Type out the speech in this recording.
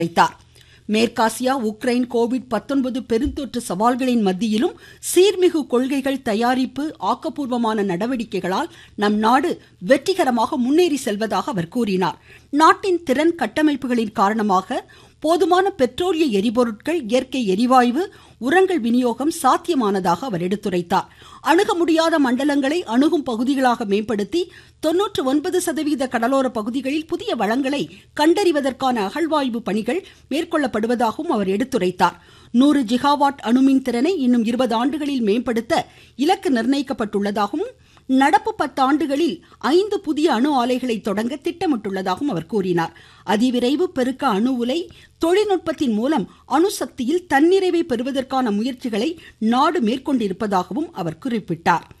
வைத்தார் மேற்காசியா Ukraine Covid பெருந்தொற்று சவால்களின் மத்தியிலும் சீர்மிகு கொள்கைகள் தயாரிப்பு ஆக்கப்பூர்வமான நடவடிக்கைகளால் நம் நாடு வெற்றிகரமாக முன்னேறி செல்வதாக அவர் கூறினார் நாட்டின் திறன் கட்டமைப்புகளின் காரணமாக போதுமான பெட்ரோலிய எரிபொருட்கள் இயற்கை எரிவாயு உரங்கள் விநியோகம் சாத்தியமானதாக அவர் எடுத்துரைத்தார் அணுக முடியாத மண்டலங்களை அணுகும் பகுதிகளாக மேம்படுத்தி தொன்னூற்று ஒன்பது சதவீத கடலோர பகுதிகளில் புதிய வளங்களை கண்டறிவதற்கான அகழ்வாய்வு பணிகள் மேற்கொள்ளப்படுவதாகவும் அவர் எடுத்துரைத்தார் நூறு ஜிகாவாட் அணுமின் திறனை இன்னும் இருபது ஆண்டுகளில் மேம்படுத்த இலக்கு நிர்ணயிக்கப்பட்டுள்ளதாகவும் நடப்பு பத்தாண்டுகளில் ஐந்து புதிய அணு ஆலைகளை தொடங்க திட்டமிட்டுள்ளதாகவும் அவர் கூறினார் அதிவிரைவு பெருக்க அணு உலை தொழில்நுட்பத்தின் மூலம் அணுசக்தியில் தன்னிறைவை பெறுவதற்கான முயற்சிகளை நாடு மேற்கொண்டிருப்பதாகவும் அவர் குறிப்பிட்டார்